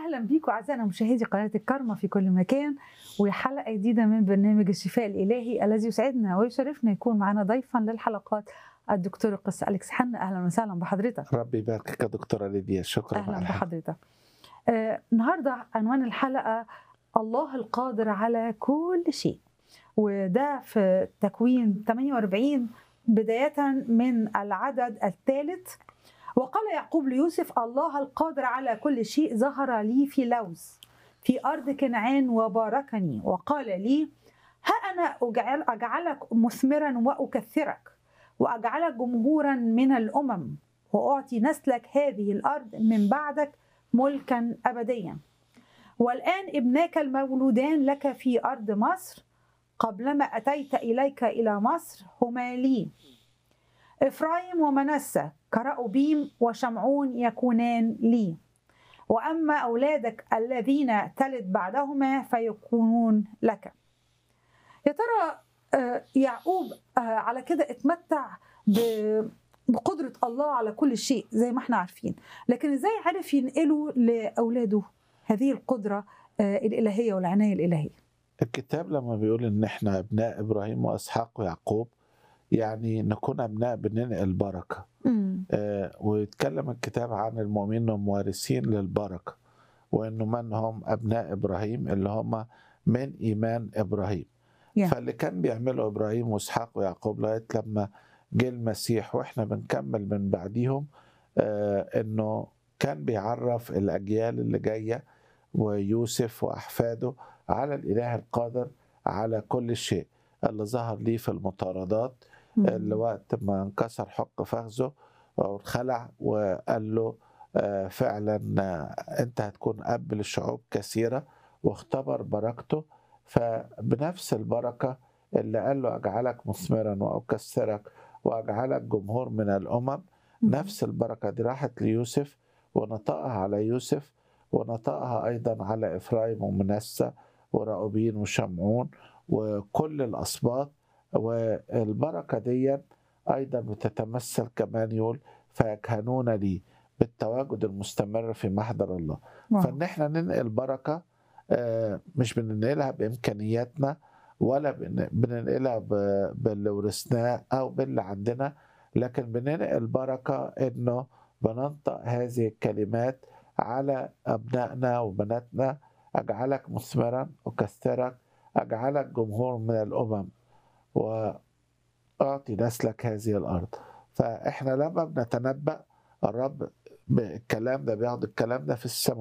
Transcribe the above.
اهلا بيكم اعزائنا مشاهدي قناه الكرمه في كل مكان وحلقه جديده من برنامج الشفاء الالهي الذي يسعدنا ويشرفنا يكون معنا ضيفا للحلقات الدكتور القس اليكس حنا اهلا وسهلا بحضرتك ربي يباركك يا دكتورة ليديا شكرا اهلا على الحلقة. بحضرتك آه النهارده عنوان الحلقه الله القادر على كل شيء وده في تكوين 48 بدايه من العدد الثالث وقال يعقوب ليوسف الله القادر على كل شيء ظهر لي في لوز في أرض كنعان وباركني وقال لي ها أنا أجعل أجعلك مثمرا وأكثرك وأجعلك جمهورا من الأمم وأعطي نسلك هذه الأرض من بعدك ملكا أبديا والآن ابناك المولودان لك في أرض مصر قبلما أتيت إليك إلى مصر هما لي إفرايم ومنسى كرأوبيم وشمعون يكونان لي وأما أولادك الذين تلد بعدهما فيكونون لك يا ترى آه، يعقوب آه، على كده اتمتع ب- بقدرة الله على كل شيء زي ما احنا عارفين لكن ازاي عرف ينقله لأولاده هذه القدرة آه، الإلهية والعناية الإلهية الكتاب لما بيقول ان احنا ابناء ابراهيم واسحاق ويعقوب يعني نكون ابناء بننقل بركه مم. آه ويتكلم الكتاب عن المؤمنين انهم وارثين للبركه وانه من هم ابناء ابراهيم اللي هم من ايمان ابراهيم Yeah. فاللي كان بيعمله ابراهيم واسحاق ويعقوب لغايه لما جه المسيح واحنا بنكمل من بعديهم آه انه كان بيعرف الاجيال اللي جايه ويوسف واحفاده على الاله القادر على كل شيء اللي ظهر ليه في المطاردات اللي وقت ما انكسر حق فخذه وخلع وقال له آه، فعلا آه، انت هتكون اب لشعوب كثيره واختبر بركته فبنفس البركه اللي قال له اجعلك مثمرا واكثرك واجعلك جمهور من الامم نفس البركه دي راحت ليوسف ونطقها على يوسف ونطقها ايضا على افرايم ومنسى وراؤوبين وشمعون وكل الاسباط والبركه دي ايضا بتتمثل كمان يقول فيكهنون لي بالتواجد المستمر في محضر الله واو. فان احنا ننقل بركه آه، مش بننقلها بامكانياتنا ولا بن- بننقلها ب- باللي ورثناه او باللي عندنا لكن بننقل بركه انه بننطق هذه الكلمات على ابنائنا وبناتنا اجعلك مثمرا اكثرك اجعلك جمهور من الامم واعطي نسلك هذه الارض فاحنا لما بنتنبأ الرب بالكلام ده بياخد الكلام ده في السماء